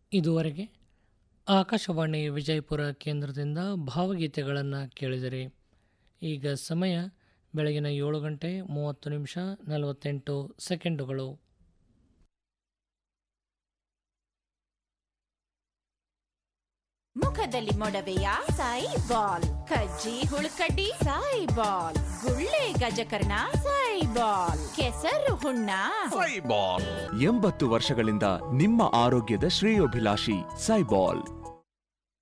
ಇದುವರೆಗೆ ಆಕಾಶವಾಣಿ ವಿಜಯಪುರ ಕೇಂದ್ರದಿಂದ ಭಾವಗೀತೆಗಳನ್ನು ಕೇಳಿದಿರಿ ಈಗ ಸಮಯ ಬೆಳಗಿನ ಏಳು ಗಂಟೆ ಮೂವತ್ತು ನಿಮಿಷ ನಲವತ್ತೆಂಟು ಸೆಕೆಂಡುಗಳು ಮುಖದಲ್ಲಿ ಮೊಡವೆಯ ಸಾಯಿ ಬಾಲ್ ಕಜ್ಜಿ ಹುಳುಕಡ್ಡಿ ಸಾಯಿ ಬಾಲ್ ಗುಳ್ಳೆ ಗಜಕರ್ಣ ಸಾಯಿ ಬಾಲ್ ಕೆಸರು ಹುಣ್ಣ ಎಂಬತ್ತು ವರ್ಷಗಳಿಂದ ನಿಮ್ಮ ಆರೋಗ್ಯದ ಶ್ರೇಯೋಭಿಲಾಷಿ ಸೈಬಾಲ್